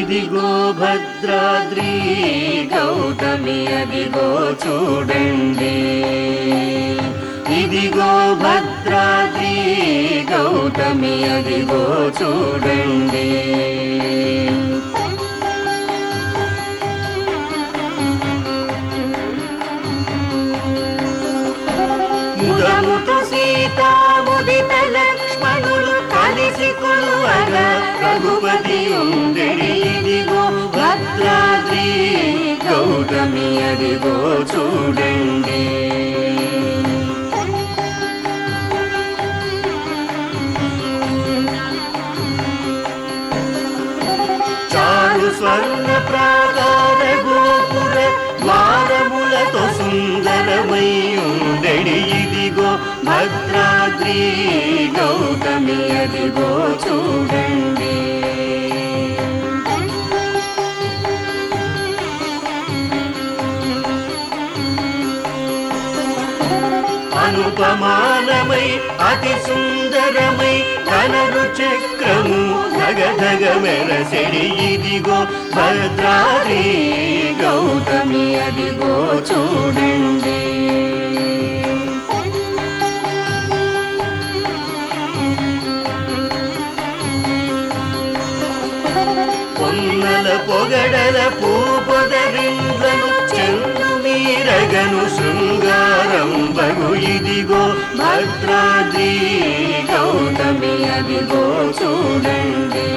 ఇదిగో భద్రాద్రి గౌతమి అదిగో చూడండి ఇదిగో భద్రాద్రి గౌతమి అదిగో చూడండి ముదముతో సీతాముదిత లక్ష్మణులు కలిసి కొలువగా రఘుపతి ఉండెడి ఇదిగో భద్రాద్రి గౌతమి అదిగో చూడండి చారు స్వర్ణ ప్రాకార గోపుర ద్వారములతో సుందరమై ఉండెడి ఇదిగో భద్రాద్రి గౌతమి అదిగో చూడండి అనుపమానమై అతి సుందరమై ధనరు చక్రము ధగధగ మెరసెడి ఇదిగో భద్రాద్రి గౌతమి అదిగో చూడండి పొన్నల పొగడల పూపొదరింద్రను చెన్ను మీరగను శృంగారం బగు ఇదిగో భద్రాద్రి గౌతమి అదిగో చూడండి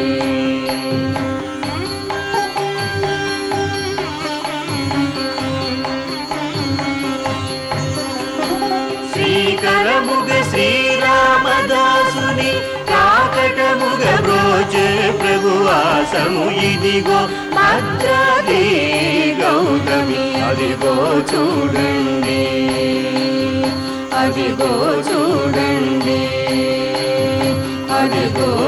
శ్రీకరముగ శ్రీరామదాసుని కాకటముగ బ్రోచే ప్రభువాసము ఇదిగో భద్రాది గౌతమి అదిగో చూడండి అదిగో చూడండి అదిగో